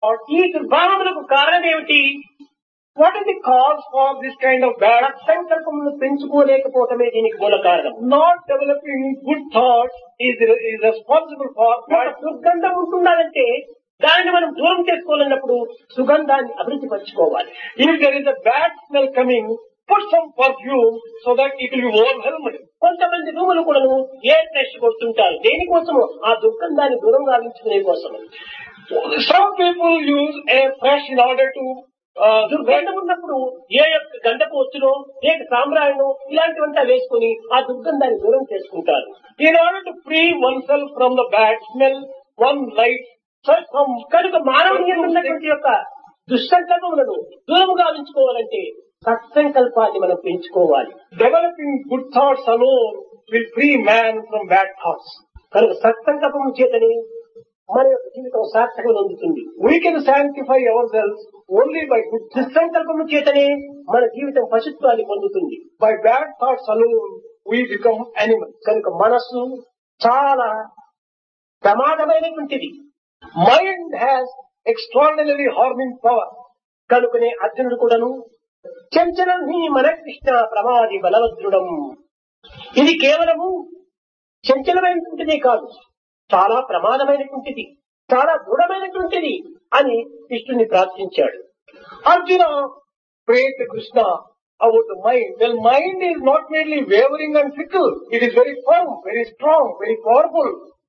ఈ దుర్భావములకు కారణం ఏమిటి What is the cause for this kind of bad సంకల్పమును పెంచుకోలేకపోవటమే దీనికి మూల కారణం not developing good thoughts is, is responsible for ఒక bad దుర్గంధం ఉంటున్నదంటే దానిని మనం దూరం చేసుకోవాలన్నప్పుడు సుగంధాన్ని అభివృద్ధి పరచుకోవాలి If there is a bad smell coming, put some perfume so that it will be overwhelmed. కొంతమంది రూములు కూడా ఎయిర్ ఫ్రెష్ కొడుతుంటారు దేనికోసము ఆ దుర్గంధాన్ని దూరం గావించుకునే కోసం Some people use air fresh in order to uh, దుర్గంధం ఉన్నప్పుడు ఏ యొక్క గంధపు వచ్చునో లేక సాంబ్రాయణం ఇలాంటివంతా వేసుకుని ఆ దుర్గంధాన్ని దూరం చేసుకుంటారు in order to free oneself from the bad smell, one lights some కనుక మానవుని ఉన్నటువంటి యొక్క దుస్సంకల్పములను దూరం గావించుకోవాలంటే సత్సంకల్పాన్ని మనం పెంచుకోవాలి developing good thoughts alone will free man from bad thoughts. కనుక సత్సంకల్పం చేతనే మన యొక్క జీవితం సార్థకం అందుతుంది We can sanctify ourselves only by good thoughts. దుస్సంకల్పం చేతనే మన జీవితం పశుత్వాన్ని పొందుతుంది By bad thoughts alone, we become animals. కనుక మనస్సు చాలా ప్రమాదమైనటువంటిది Mind has extraordinarily harming power. కనుకనే అర్జునుడు కూడాను చంచలం నీ మన కృష్ణ ప్రమాది బలవద్రుడం ఇది కేవలము చంచలమైనటువంటిదే కాదు చాలా ప్రమాదమైనటువంటిది చాలా దృఢమైనటువంటిది అని కృష్ణుని ప్రార్థించాడు Arjuna prayed to Krishna about the mind. Well, mind is not merely wavering and fickle. It is very firm, very strong, very powerful.